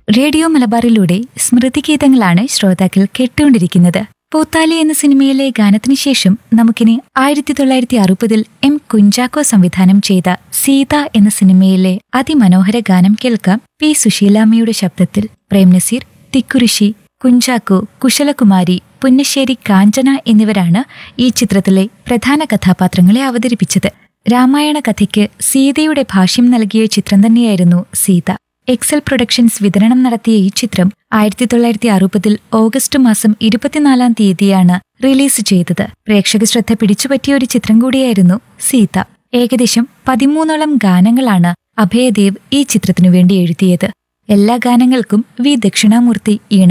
radio മലബാറിലൂടെ സ്മൃതിഗീതങ്ങളാണ് ശ്രോതാക്കൾ കേട്ടുകൊണ്ടിരിക്കുന്നത് പൂത്താലി എന്ന സിനിമയിലെ ഗാനത്തിന് ശേഷം നമുക്കിനി ആയിരത്തി തൊള്ളായിരത്തി അറുപതിൽ എം കുഞ്ചാക്കോ സംവിധാനം ചെയ്ത സീത എന്ന സിനിമയിലെ അതിമനോഹര ഗാനം കേൾക്കാം പി സുശീലാമ്മയുടെ ശബ്ദത്തിൽ പ്രേം നസീർ തിക്കുരിശി കുഞ്ചാക്കോ കുശലകുമാരി പുന്നശ്ശേരി കാഞ്ചന എന്നിവരാണ് ഈ ചിത്രത്തിലെ പ്രധാന കഥാപാത്രങ്ങളെ അവതരിപ്പിച്ചത് രാമായണ കഥയ്ക്ക് സീതയുടെ ഭാഷ്യം നൽകിയ ചിത്രം തന്നെയായിരുന്നു സീത എക്സൽ പ്രൊഡക്ഷൻസ് വിതരണം നടത്തിയ ഈ ചിത്രം ആയിരത്തി തൊള്ളായിരത്തി അറുപതിൽ ഓഗസ്റ്റ് മാസം ഇരുപത്തിനാലാം തീയതിയാണ് റിലീസ് ചെയ്തത് പ്രേക്ഷക ശ്രദ്ധ പിടിച്ചുപറ്റിയ ഒരു ചിത്രം കൂടിയായിരുന്നു സീത ഏകദേശം പതിമൂന്നോളം ഗാനങ്ങളാണ് അഭയദേവ് ഈ ചിത്രത്തിനു വേണ്ടി എഴുതിയത് എല്ലാ ഗാനങ്ങൾക്കും വി ദക്ഷിണാമൂർത്തി ഈണം